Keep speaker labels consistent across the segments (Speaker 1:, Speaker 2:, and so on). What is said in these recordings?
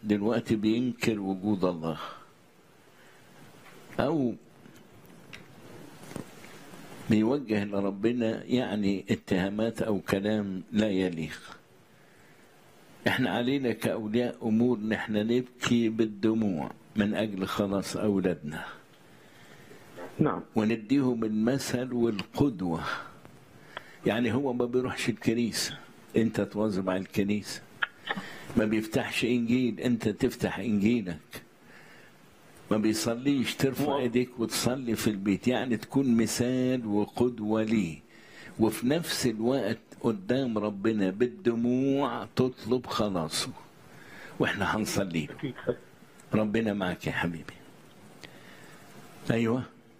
Speaker 1: دلوقتي بينكر وجود الله أو بيوجه لربنا يعني اتهامات أو كلام لا يليق احنا علينا كأولياء أمور نحن نبكي بالدموع من أجل خلاص أولادنا
Speaker 2: نعم
Speaker 1: ونديهم المثل والقدوة يعني هو ما بيروحش الكنيسة انت تواظب على الكنيسة ما بيفتحش انجيل انت تفتح انجيلك ما بيصليش ترفع ايديك وتصلي في البيت يعني تكون مثال وقدوة ليه وفي نفس الوقت قدام ربنا بالدموع تطلب خلاصه واحنا هنصلي له ربنا معك يا حبيبي ايوه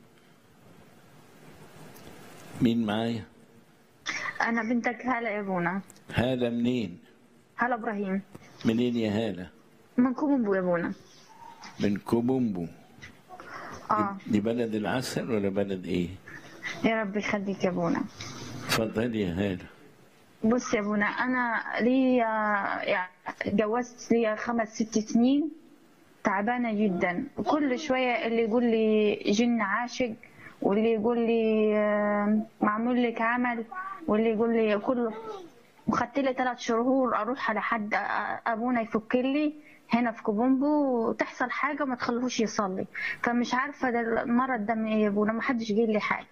Speaker 1: مين معايا
Speaker 3: أنا بنتك هالة يا أبونا
Speaker 1: هالة منين
Speaker 3: هلا إبراهيم
Speaker 1: منين يا هالة
Speaker 3: من كومبو يا أبونا
Speaker 1: من كوبومبو
Speaker 3: آه
Speaker 1: دي بلد العسل ولا بلد ايه
Speaker 3: يا رب يخليك يا أبونا
Speaker 1: اتفضلي يا هالة
Speaker 3: بص يا أبونا أنا لي يعني اتجوزت لي خمس ست سنين تعبانة جدا وكل شوية اللي يقول لي جن عاشق واللي يقول لي آه، معمول لك عمل واللي يقول لي كله وخدت لي ثلاث شهور اروح على حد آه، ابونا يفك لي هنا في كوبومبو وتحصل حاجه ما تخلوش يصلي فمش عارفه ده المرض ده من ايه يا ابونا ما حدش قال لي حاجه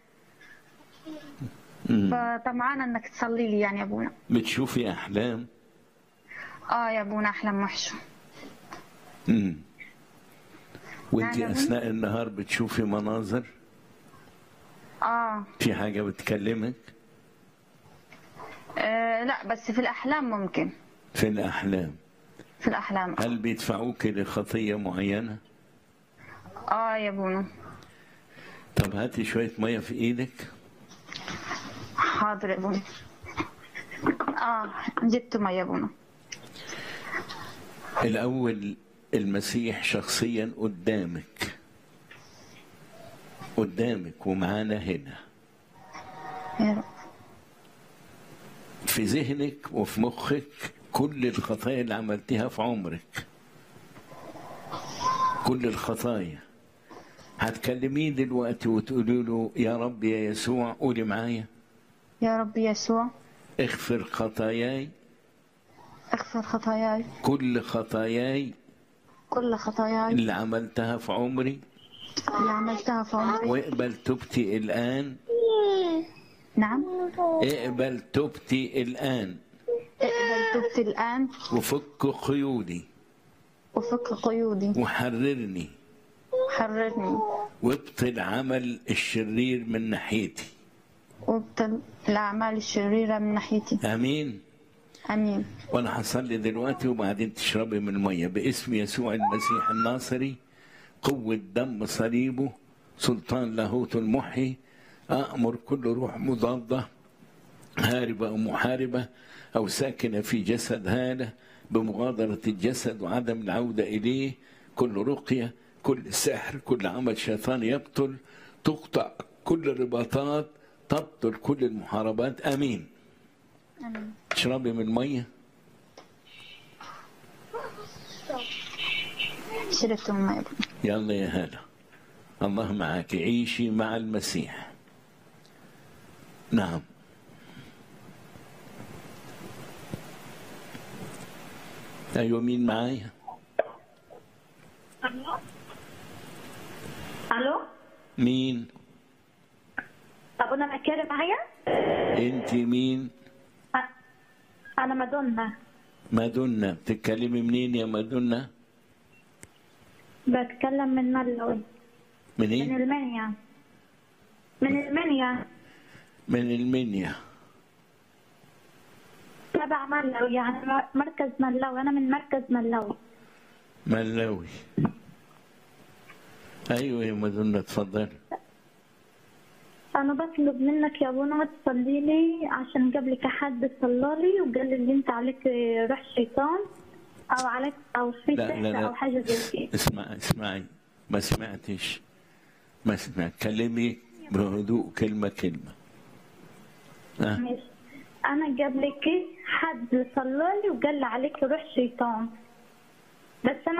Speaker 1: مم.
Speaker 3: فطمعانه انك تصلي لي يعني يا ابونا
Speaker 1: بتشوفي احلام
Speaker 3: اه يا ابونا احلام وحشه
Speaker 1: مم. وانت
Speaker 3: نعم.
Speaker 1: اثناء النهار بتشوفي مناظر
Speaker 3: اه,
Speaker 1: في حاجه بتكلمك
Speaker 3: آه لا بس في الاحلام ممكن
Speaker 1: في الاحلام
Speaker 3: في الاحلام
Speaker 1: هل بيدفعوك لخطيه معينه
Speaker 3: اه يا ابونا
Speaker 1: طب هاتي شويه ميه في ايدك
Speaker 3: حاضر يا ابونا اه جبت ميه يا ابونا
Speaker 1: الاول المسيح شخصيا قدامك قدامك ومعانا هنا
Speaker 3: يا رب
Speaker 1: في ذهنك وفي مخك كل الخطايا اللي عملتها في عمرك كل الخطايا هتكلميه دلوقتي وتقولي له يا رب يا يسوع قولي معايا
Speaker 3: يا رب يسوع
Speaker 1: اغفر خطاياي
Speaker 3: اغفر خطاياي
Speaker 1: كل خطاياي
Speaker 3: كل خطاياي
Speaker 1: اللي عملتها في عمري
Speaker 3: اللي عملتها في عمري
Speaker 1: واقبل توبتي الآن
Speaker 3: نعم
Speaker 1: اقبل توبتي الآن
Speaker 3: اقبل توبتي الآن
Speaker 1: وفك قيودي
Speaker 3: وفك قيودي
Speaker 1: وحررني
Speaker 3: حررني
Speaker 1: وابطل عمل الشرير من ناحيتي
Speaker 3: وابطل الأعمال الشريرة من ناحيتي
Speaker 1: امين
Speaker 3: آمين
Speaker 1: وانا هصلي دلوقتي وبعدين تشربي من الميه باسم يسوع المسيح الناصري قوه دم صليبه سلطان لاهوت المحي امر كل روح مضاده هاربه او محاربه او ساكنه في جسد هاله بمغادره الجسد وعدم العوده اليه كل رقيه كل سحر كل عمل شيطان يبطل تقطع كل الرباطات تبطل كل المحاربات امين
Speaker 3: آمين
Speaker 1: تشربي من الميه
Speaker 3: شربت من الماء
Speaker 1: يلا يا هلا الله معك عيشي مع المسيح نعم ايوه مين معايا
Speaker 4: الو
Speaker 1: مين
Speaker 4: طب انا مكاري معايا
Speaker 1: انت مين
Speaker 4: أ- انا مادونا
Speaker 1: مادونا بتتكلمي منين يا مادونا
Speaker 4: بتكلم من ملوي من
Speaker 1: منين
Speaker 4: المنيا من المنيا
Speaker 1: من المنيا
Speaker 4: تبع ملوي يعني م- مركز ملوي انا من مركز ملوي
Speaker 1: ملاوي ايوه يا مادونا اتفضلي
Speaker 4: انا بطلب منك يا ابونا تصلي لي عشان قبل حد صلى لي وقال لي اللي انت عليك روح شيطان او عليك او في
Speaker 1: لا لا
Speaker 4: سحر
Speaker 1: لا
Speaker 4: او حاجه زي كده
Speaker 1: اسمع اسمعي ما سمعتش ما سمعت كلمي بهدوء كلمة كلمة آه.
Speaker 4: ماشي انا قبل كده حد صلى لي وقال لي عليك روح شيطان بس انا